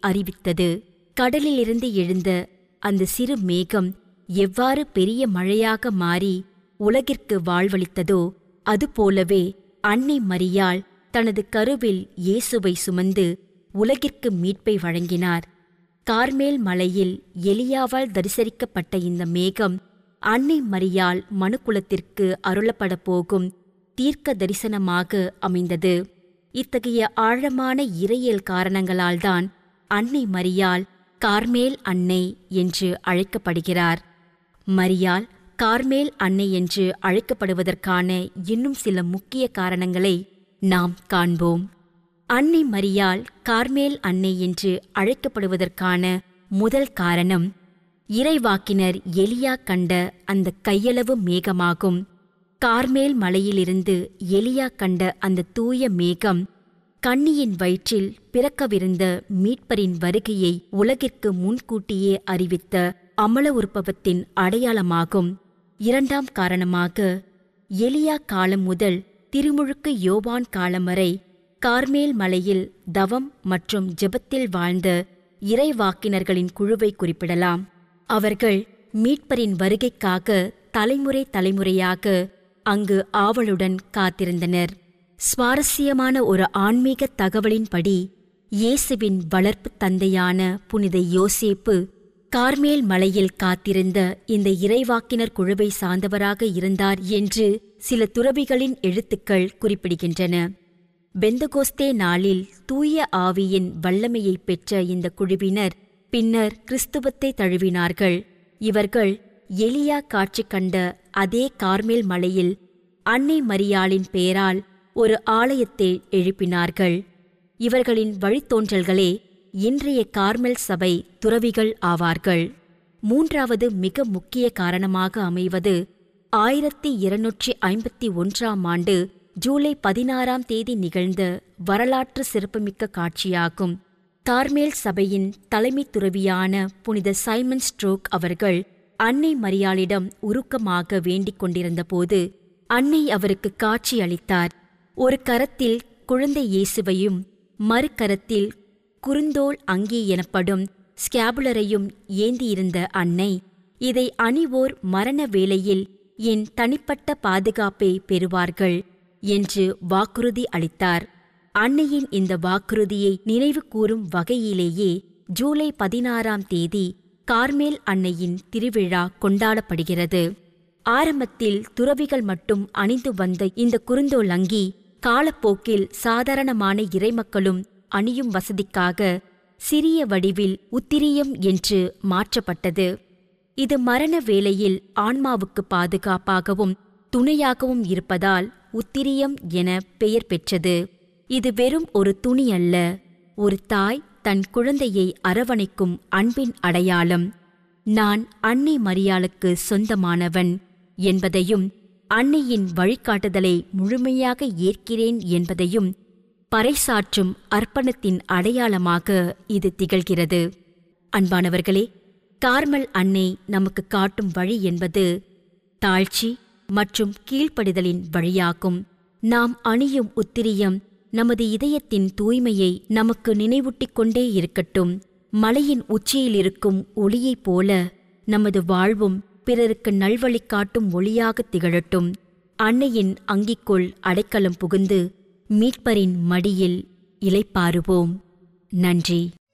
அறிவித்தது கடலிலிருந்து எழுந்த அந்த சிறு மேகம் எவ்வாறு பெரிய மழையாக மாறி உலகிற்கு வாழ்வளித்ததோ அதுபோலவே அன்னை மரியாள் தனது கருவில் இயேசுவை சுமந்து உலகிற்கு மீட்பை வழங்கினார் கார்மேல் மலையில் எலியாவால் தரிசரிக்கப்பட்ட இந்த மேகம் அன்னை மரியாள் மனுக்குலத்திற்கு அருளப்பட போகும் தீர்க்க தரிசனமாக அமைந்தது இத்தகைய ஆழமான இறையியல் காரணங்களால்தான் அன்னை மரியாள் கார்மேல் அன்னை என்று அழைக்கப்படுகிறார் மரியாள் கார்மேல் அன்னை என்று அழைக்கப்படுவதற்கான இன்னும் சில முக்கிய காரணங்களை நாம் காண்போம் அன்னை மரியாள் கார்மேல் அன்னை என்று அழைக்கப்படுவதற்கான முதல் காரணம் இறைவாக்கினர் எலியா கண்ட அந்த கையளவு மேகமாகும் கார்மேல் மலையிலிருந்து எலியா கண்ட அந்த தூய மேகம் கன்னியின் வயிற்றில் பிறக்கவிருந்த மீட்பரின் வருகையை உலகிற்கு முன்கூட்டியே அறிவித்த அமல உற்பவத்தின் அடையாளமாகும் இரண்டாம் காரணமாக எலியா காலம் முதல் திருமுழுக்கு யோவான் காலம் வரை கார்மேல் மலையில் தவம் மற்றும் ஜெபத்தில் வாழ்ந்த இறைவாக்கினர்களின் குழுவை குறிப்பிடலாம் அவர்கள் மீட்பரின் வருகைக்காக தலைமுறை தலைமுறையாக அங்கு ஆவலுடன் காத்திருந்தனர் சுவாரஸ்யமான ஒரு ஆன்மீக தகவலின்படி இயேசுவின் வளர்ப்பு தந்தையான புனித யோசேப்பு கார்மேல் மலையில் காத்திருந்த இந்த இறைவாக்கினர் குழுவை சார்ந்தவராக இருந்தார் என்று சில துறவிகளின் எழுத்துக்கள் குறிப்பிடுகின்றன பெந்தகோஸ்தே நாளில் தூய ஆவியின் வல்லமையை பெற்ற இந்த குழுவினர் பின்னர் கிறிஸ்துவத்தை தழுவினார்கள் இவர்கள் எலியா காட்சி கண்ட அதே கார்மேல் மலையில் அன்னை மரியாளின் பெயரால் ஒரு ஆலயத்தை எழுப்பினார்கள் இவர்களின் வழித்தோன்றல்களே இன்றைய கார்மெல் சபை துறவிகள் ஆவார்கள் மூன்றாவது மிக முக்கிய காரணமாக அமைவது ஆயிரத்தி இருநூற்றி ஐம்பத்தி ஒன்றாம் ஆண்டு ஜூலை பதினாறாம் தேதி நிகழ்ந்த வரலாற்று சிறப்புமிக்க காட்சியாகும் கார்மேல் சபையின் தலைமை துறவியான புனித சைமன் ஸ்ட்ரோக் அவர்கள் அன்னை மரியாளிடம் உருக்கமாக வேண்டிக் கொண்டிருந்தபோது அன்னை அவருக்கு காட்சி அளித்தார் ஒரு கரத்தில் குழந்தை இயேசுவையும் மறுகரத்தில் குறுந்தோல் அங்கி எனப்படும் ஸ்கேபுலரையும் ஏந்தியிருந்த அன்னை இதை அணிவோர் மரண வேளையில் என் தனிப்பட்ட பாதுகாப்பை பெறுவார்கள் என்று வாக்குறுதி அளித்தார் அன்னையின் இந்த வாக்குறுதியை நினைவு கூறும் வகையிலேயே ஜூலை பதினாறாம் தேதி கார்மேல் அன்னையின் திருவிழா கொண்டாடப்படுகிறது ஆரம்பத்தில் துறவிகள் மட்டும் அணிந்து வந்த இந்த குறுந்தோல் அங்கி காலப்போக்கில் சாதாரணமான இறைமக்களும் அணியும் வசதிக்காக சிறிய வடிவில் உத்திரியம் என்று மாற்றப்பட்டது இது மரண வேளையில் ஆன்மாவுக்கு பாதுகாப்பாகவும் துணையாகவும் இருப்பதால் உத்திரியம் என பெயர் பெற்றது இது வெறும் ஒரு துணி அல்ல ஒரு தாய் தன் குழந்தையை அரவணைக்கும் அன்பின் அடையாளம் நான் அன்னை மரியாளுக்கு சொந்தமானவன் என்பதையும் அன்னையின் வழிகாட்டுதலை முழுமையாக ஏற்கிறேன் என்பதையும் பறைசாற்றும் அர்ப்பணத்தின் அடையாளமாக இது திகழ்கிறது அன்பானவர்களே கார்மல் அன்னை நமக்கு காட்டும் வழி என்பது தாழ்ச்சி மற்றும் கீழ்ப்படிதலின் வழியாகும் நாம் அணியும் உத்திரியம் நமது இதயத்தின் தூய்மையை நமக்கு நினைவூட்டிக் கொண்டே இருக்கட்டும் மலையின் உச்சியில் இருக்கும் ஒளியைப் போல நமது வாழ்வும் பிறருக்கு நல்வழி காட்டும் ஒளியாக திகழட்டும் அன்னையின் அங்கிக்குள் அடைக்கலம் புகுந்து மீட்பரின் மடியில் இலைப்பாருவோம் நன்றி